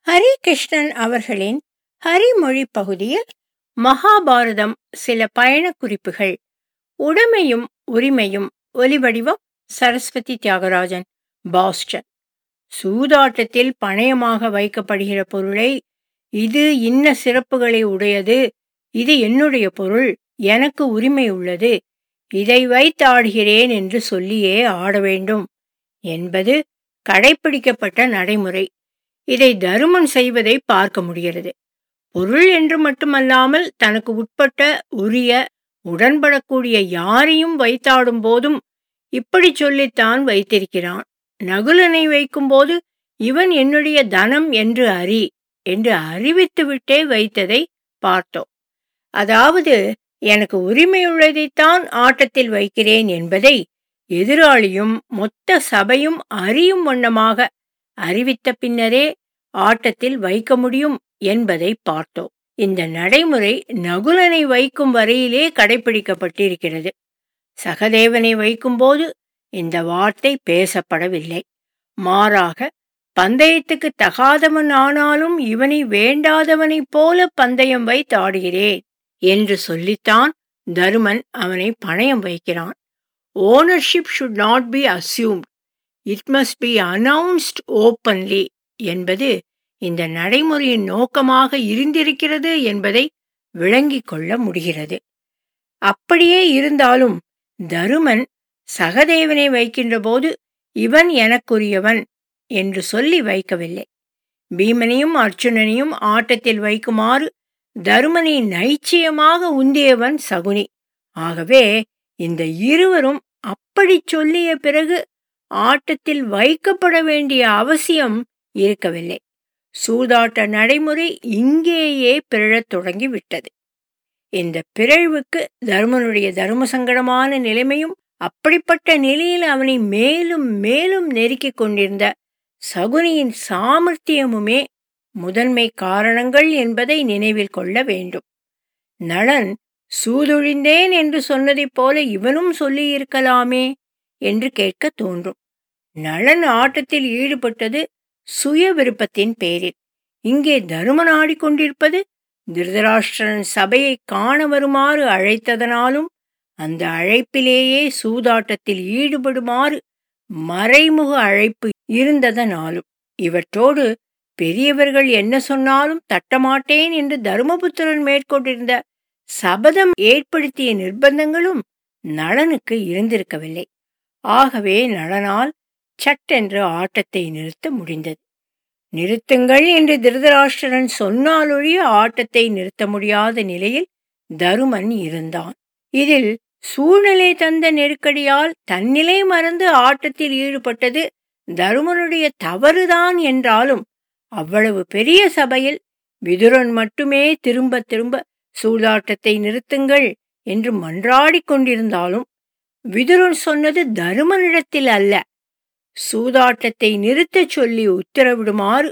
ஹரிகிருஷ்ணன் அவர்களின் ஹரிமொழி பகுதியில் மகாபாரதம் சில பயண குறிப்புகள் உடைமையும் உரிமையும் ஒலிவடிவம் சரஸ்வதி தியாகராஜன் பாஸ்டன் சூதாட்டத்தில் பணயமாக வைக்கப்படுகிற பொருளை இது இன்ன சிறப்புகளை உடையது இது என்னுடைய பொருள் எனக்கு உரிமை உள்ளது இதை வைத்தாடுகிறேன் என்று சொல்லியே ஆட வேண்டும் என்பது கடைபிடிக்கப்பட்ட நடைமுறை இதை தருமன் செய்வதை பார்க்க முடிகிறது பொருள் என்று மட்டுமல்லாமல் தனக்கு உட்பட்ட உரிய உடன்படக்கூடிய யாரையும் வைத்தாடும் போதும் இப்படி சொல்லித்தான் வைத்திருக்கிறான் நகுலனை வைக்கும்போது இவன் என்னுடைய தனம் என்று அறி என்று அறிவித்துவிட்டே வைத்ததை பார்த்தோம் அதாவது எனக்கு உரிமையுள்ளதைத்தான் ஆட்டத்தில் வைக்கிறேன் என்பதை எதிராளியும் மொத்த சபையும் அறியும் வண்ணமாக அறிவித்த பின்னரே ஆட்டத்தில் வைக்க முடியும் என்பதை பார்த்தோம் இந்த நடைமுறை நகுலனை வைக்கும் வரையிலே கடைபிடிக்கப்பட்டிருக்கிறது சகதேவனை வைக்கும்போது இந்த வார்த்தை பேசப்படவில்லை மாறாக பந்தயத்துக்கு தகாதவன் ஆனாலும் இவனை வேண்டாதவனைப் போல பந்தயம் வைத்தாடுகிறேன் என்று சொல்லித்தான் தருமன் அவனை பணயம் வைக்கிறான் ownership should not be assumed it must be announced openly என்பது இந்த நடைமுறையின் நோக்கமாக இருந்திருக்கிறது என்பதை விளங்கிக் கொள்ள முடிகிறது அப்படியே இருந்தாலும் தருமன் சகதேவனை வைக்கின்ற போது இவன் எனக்குரியவன் என்று சொல்லி வைக்கவில்லை பீமனையும் அர்ச்சுனனையும் ஆட்டத்தில் வைக்குமாறு தருமனை நைச்சியமாக உந்தியவன் சகுனி ஆகவே இந்த இருவரும் அப்படி சொல்லிய பிறகு ஆட்டத்தில் வைக்கப்பட வேண்டிய அவசியம் இருக்கவில்லை சூதாட்ட நடைமுறை இங்கேயே பிறழத் தொடங்கி விட்டது இந்த பிறழ்வுக்கு தர்மனுடைய தர்ம சங்கடமான நிலைமையும் அப்படிப்பட்ட நிலையில் அவனை மேலும் மேலும் நெருக்கிக் கொண்டிருந்த சகுனியின் சாமர்த்தியமுமே முதன்மை காரணங்கள் என்பதை நினைவில் கொள்ள வேண்டும் நளன் சூதுழிந்தேன் என்று சொன்னதைப் போல இவனும் சொல்லியிருக்கலாமே என்று கேட்க தோன்றும் நளன் ஆட்டத்தில் ஈடுபட்டது சுய விருப்பத்தின் பேரில் இங்கே தருமன் ஆடிக்கொண்டிருப்பது திருதராஷ்டிரன் சபையை காண வருமாறு அழைத்ததனாலும் அந்த அழைப்பிலேயே சூதாட்டத்தில் ஈடுபடுமாறு மறைமுக அழைப்பு இருந்ததனாலும் இவற்றோடு பெரியவர்கள் என்ன சொன்னாலும் தட்டமாட்டேன் என்று தருமபுத்திரன் மேற்கொண்டிருந்த சபதம் ஏற்படுத்திய நிர்பந்தங்களும் நளனுக்கு இருந்திருக்கவில்லை ஆகவே நளனால் சட்டென்று ஆட்டத்தை நிறுத்த முடிந்தது நிறுத்துங்கள் என்று திருதராஷ்டிரன் சொன்னாலொழிய ஆட்டத்தை நிறுத்த முடியாத நிலையில் தருமன் இருந்தான் இதில் சூழ்நிலை தந்த நெருக்கடியால் தன்னிலை மறந்து ஆட்டத்தில் ஈடுபட்டது தருமனுடைய தவறுதான் என்றாலும் அவ்வளவு பெரிய சபையில் விதுரன் மட்டுமே திரும்ப திரும்ப சூதாட்டத்தை நிறுத்துங்கள் என்று மன்றாடிக் கொண்டிருந்தாலும் விதுரன் சொன்னது தருமனிடத்தில் அல்ல சூதாட்டத்தை நிறுத்தச் சொல்லி உத்தரவிடுமாறு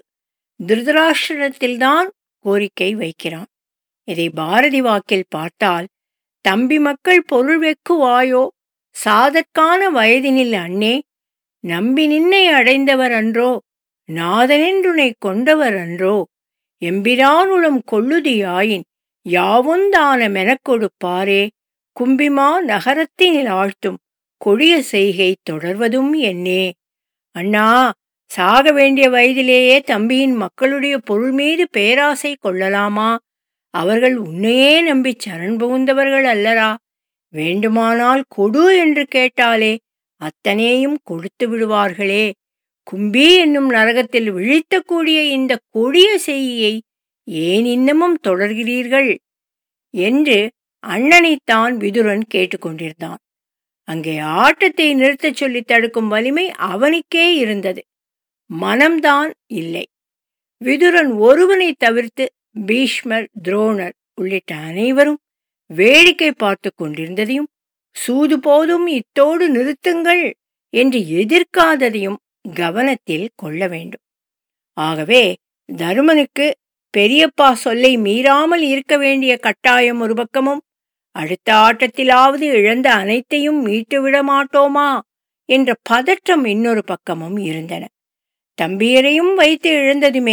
திருதராஷ்டிரத்தில்தான் கோரிக்கை வைக்கிறான் இதை பாரதி வாக்கில் பார்த்தால் தம்பி மக்கள் பொருள் வெக்குவாயோ சாதற்கான வயதினில் அண்ணே நம்பி நின்னை அடைந்தவர் அன்றோ நாதனென்றுனை கொண்டவர் அன்றோ எம்பிரானுளம் கொள்ளுதியாயின் யாவுந்தான மெனக் கொடுப்பாரே கும்பிமா நகரத்தினில் ஆழ்த்தும் கொடிய செய்கை தொடர்வதும் என்னே அண்ணா சாக வேண்டிய வயதிலேயே தம்பியின் மக்களுடைய பொருள் மீது பேராசை கொள்ளலாமா அவர்கள் உன்னையே நம்பி சரண் புகுந்தவர்கள் அல்லரா வேண்டுமானால் கொடு என்று கேட்டாலே அத்தனையும் கொடுத்து விடுவார்களே கும்பி என்னும் நரகத்தில் விழித்தக்கூடிய இந்த கொடிய செய்தியை ஏன் இன்னமும் தொடர்கிறீர்கள் என்று அண்ணனைத்தான் விதுரன் கேட்டுக்கொண்டிருந்தான் அங்கே ஆட்டத்தை நிறுத்தச் சொல்லி தடுக்கும் வலிமை அவனுக்கே இருந்தது மனம்தான் இல்லை விதுரன் ஒருவனை தவிர்த்து பீஷ்மர் துரோணர் உள்ளிட்ட அனைவரும் வேடிக்கை பார்த்து கொண்டிருந்ததையும் சூது போதும் இத்தோடு நிறுத்துங்கள் என்று எதிர்க்காததையும் கவனத்தில் கொள்ள வேண்டும் ஆகவே தருமனுக்கு பெரியப்பா சொல்லை மீறாமல் இருக்க வேண்டிய கட்டாயம் ஒரு பக்கமும் அடுத்த ஆட்டத்திலாவது இழந்த அனைத்தையும் மீட்டுவிட மாட்டோமா என்ற பதற்றம் இன்னொரு பக்கமும் இருந்தன தம்பியரையும் வைத்து இழந்ததுமே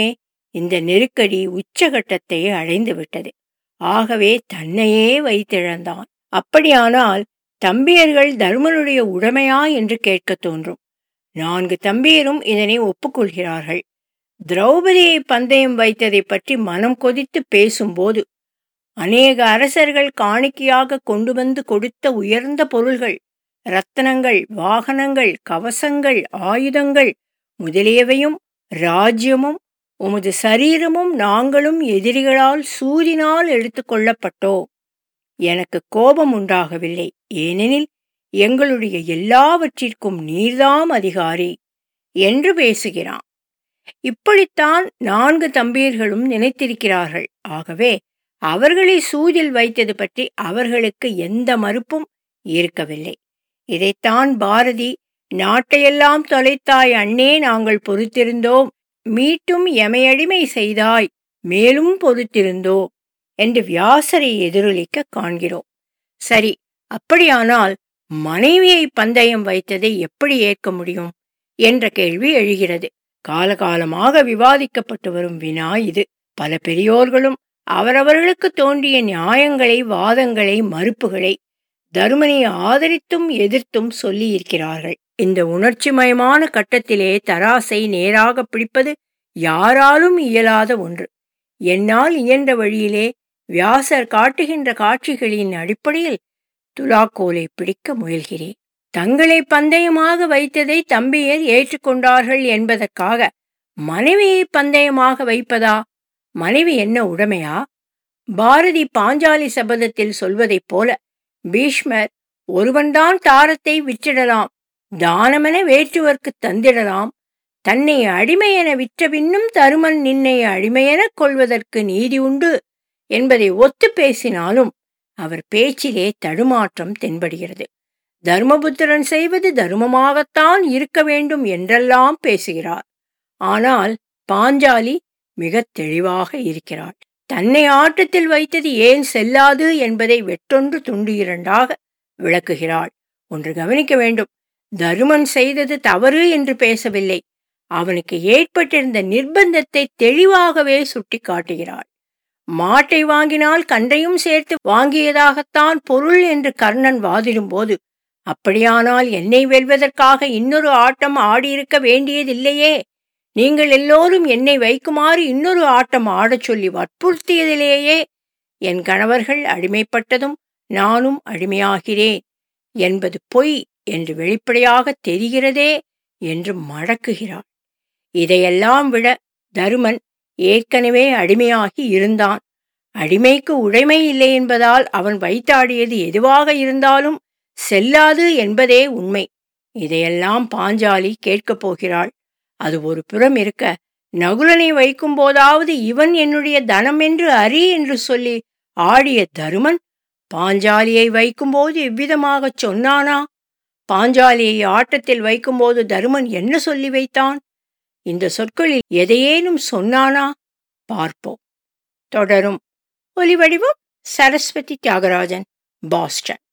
இந்த நெருக்கடி உச்சகட்டத்தை அடைந்து விட்டது ஆகவே தன்னையே வைத்திழந்தான் அப்படியானால் தம்பியர்கள் தருமனுடைய உடைமையா என்று கேட்கத் தோன்றும் நான்கு தம்பியரும் இதனை ஒப்புக்கொள்கிறார்கள் திரௌபதியை பந்தயம் வைத்ததை பற்றி மனம் கொதித்து பேசும்போது அநேக அரசர்கள் காணிக்கையாக கொண்டு வந்து கொடுத்த உயர்ந்த பொருள்கள் ரத்தனங்கள் வாகனங்கள் கவசங்கள் ஆயுதங்கள் முதலியவையும் ராஜ்யமும் உமது சரீரமும் நாங்களும் எதிரிகளால் சூதினால் எடுத்து கொள்ளப்பட்டோம் எனக்கு கோபம் உண்டாகவில்லை ஏனெனில் எங்களுடைய எல்லாவற்றிற்கும் நீர்தாம் அதிகாரி என்று பேசுகிறான் இப்படித்தான் நான்கு தம்பீர்களும் நினைத்திருக்கிறார்கள் ஆகவே அவர்களை சூதில் வைத்தது பற்றி அவர்களுக்கு எந்த மறுப்பும் இருக்கவில்லை இதைத்தான் பாரதி நாட்டையெல்லாம் தொலைத்தாய் அண்ணே நாங்கள் பொறுத்திருந்தோம் மீட்டும் எமையடிமை செய்தாய் மேலும் பொறுத்திருந்தோம் என்று வியாசரை எதிரொலிக்க காண்கிறோம் சரி அப்படியானால் மனைவியை பந்தயம் வைத்ததை எப்படி ஏற்க முடியும் என்ற கேள்வி எழுகிறது காலகாலமாக விவாதிக்கப்பட்டு வரும் வினா இது பல பெரியோர்களும் அவரவர்களுக்கு தோன்றிய நியாயங்களை வாதங்களை மறுப்புகளை தருமனை ஆதரித்தும் எதிர்த்தும் சொல்லியிருக்கிறார்கள் இந்த உணர்ச்சிமயமான கட்டத்திலே தராசை நேராக பிடிப்பது யாராலும் இயலாத ஒன்று என்னால் இயன்ற வழியிலே வியாசர் காட்டுகின்ற காட்சிகளின் அடிப்படையில் துலாக்கோலை பிடிக்க முயல்கிறேன் தங்களை பந்தயமாக வைத்ததை தம்பியர் ஏற்றுக்கொண்டார்கள் என்பதற்காக மனைவியை பந்தயமாக வைப்பதா மனைவி என்ன உடைமையா பாரதி பாஞ்சாலி சபதத்தில் சொல்வதைப் போல பீஷ்மர் ஒருவன்தான் தாரத்தை விற்றிடலாம் தானமென வேற்றுவர்க்கு தந்திடலாம் தன்னை அடிமையென விற்ற பின்னும் தருமன் நின்னை அடிமையெனக் கொள்வதற்கு நீதி உண்டு என்பதை ஒத்து பேசினாலும் அவர் பேச்சிலே தடுமாற்றம் தென்படுகிறது தர்மபுத்திரன் செய்வது தர்மமாகத்தான் இருக்க வேண்டும் என்றெல்லாம் பேசுகிறார் ஆனால் பாஞ்சாலி மிக தெளிவாக இருக்கிறாள் தன்னை ஆட்டத்தில் வைத்தது ஏன் செல்லாது என்பதை வெற்றொன்று துண்டு இரண்டாக விளக்குகிறாள் ஒன்று கவனிக்க வேண்டும் தருமன் செய்தது தவறு என்று பேசவில்லை அவனுக்கு ஏற்பட்டிருந்த நிர்பந்தத்தை தெளிவாகவே சுட்டி காட்டுகிறாள் மாட்டை வாங்கினால் கன்றையும் சேர்த்து வாங்கியதாகத்தான் பொருள் என்று கர்ணன் வாதிடும்போது அப்படியானால் என்னை வெல்வதற்காக இன்னொரு ஆட்டம் ஆடியிருக்க வேண்டியதில்லையே நீங்கள் எல்லோரும் என்னை வைக்குமாறு இன்னொரு ஆட்டம் ஆடச் சொல்லி வற்புறுத்தியதிலேயே என் கணவர்கள் அடிமைப்பட்டதும் நானும் அடிமையாகிறேன் என்பது பொய் என்று வெளிப்படையாக தெரிகிறதே என்று மடக்குகிறாள் இதையெல்லாம் விட தருமன் ஏற்கனவே அடிமையாகி இருந்தான் அடிமைக்கு உடைமை இல்லை என்பதால் அவன் வைத்தாடியது எதுவாக இருந்தாலும் செல்லாது என்பதே உண்மை இதையெல்லாம் பாஞ்சாலி கேட்கப் போகிறாள் அது ஒரு புறம் இருக்க நகுலனை வைக்கும் போதாவது இவன் என்னுடைய தனம் என்று அறி என்று சொல்லி ஆடிய தருமன் பாஞ்சாலியை வைக்கும்போது இவ்விதமாகச் சொன்னானா பாஞ்சாலியை ஆட்டத்தில் வைக்கும்போது தருமன் என்ன சொல்லி வைத்தான் இந்த சொற்களில் எதையேனும் சொன்னானா பார்ப்போம் தொடரும் ஒலிவடிவம் சரஸ்வதி தியாகராஜன் பாஸ்டன்